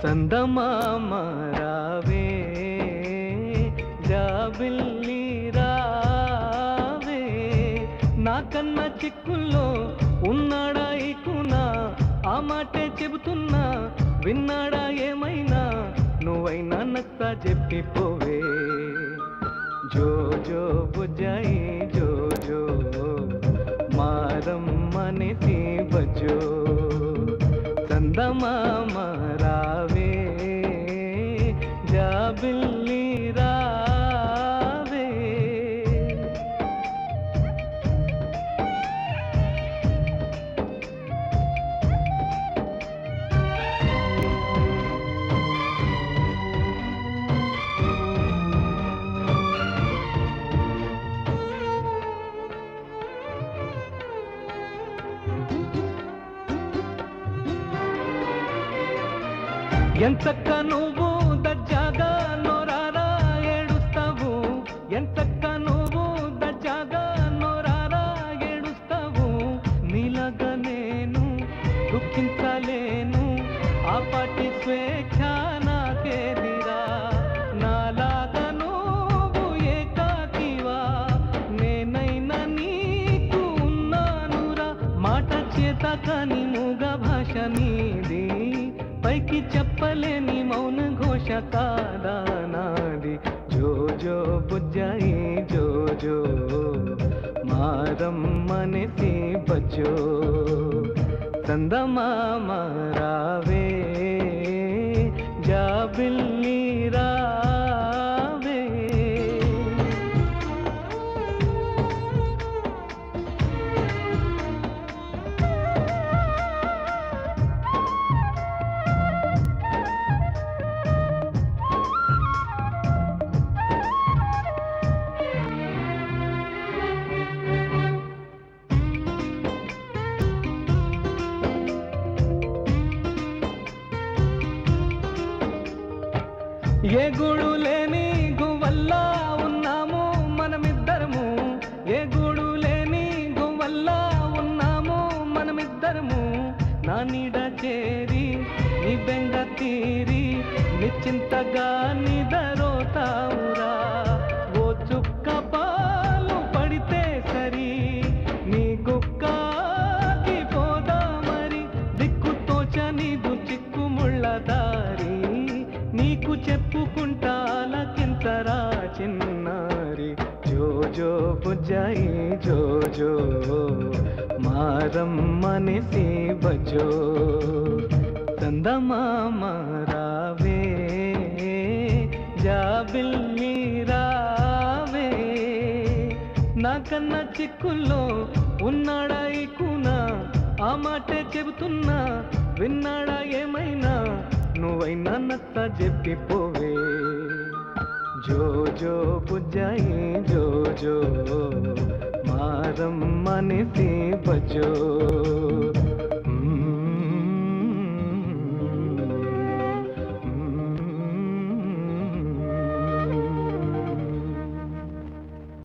చందమామ రావే జాబిల్లి రావే నాకన్న చిక్కుల్లో ఉన్నాడా ఇకునా ఆ మాటే చెబుతున్నా విన్నాడా ఏమైనా నువ్వైనా నచ్చ చెప్పిపోవే జో జో బుజ్జాయి జో జో మారమ్మనేసి బజో చందమామ రావే జాబిల్లి రావే ఎంతక్క నువ్వు దజ్జాగా నోరారా ఏడుస్తావు ఎంతక్క నువ్వు దజ్జాగా నోరారా ఏడుస్తావు నీలాగా నేను దుఃఖించలేను ఆ పాటి స్వేచ్ఛ నాకేదిరా నాలాగా నువ్వు ఏకాకివా నేనైనా నీకు ఉన్నానురా మాట చేత కాని మూగ భాష నీది పైకి చెప్పలేని మౌన ఘోష కాదా నాది జో జో బుజ్జాయి జో జో మారమ్మనేసి బజో చందమామ రావే జాబిల్లి రావే ఏ గూడు లేని గువల్లా ఉన్నాము మనమిద్దరము ఏ గూడు లేని గువల్లా ఉన్నాము మనమిద్దరము నా నీడ చేరి నీ బెంగ తీరి నిశ్చింతగా నిదరోతావురా ఓ చుక్క పాలు పడితే సరి నీ గుక్కాకి పోదా మరి దిక్కు తోచనిదు చిక్కుముళ్ళ దారి నీకు చెప్పుకుంటాలకింతరా చిన్నారి జో జో బుజ్జాయి జో జో మారమ్మనేసి బజో చందమామ రావే జాబిల్లి రావే నాకన్న చిక్కుల్లో ఉన్నాడా ఇకునా ఆ మాటే చెబుతున్నా విన్నాడా ఏమైనా నువ్వైనా నచ్చ చెప్పిపోవే జో జో బుజ్జాయి జో జో మారమ్మనేసి బజో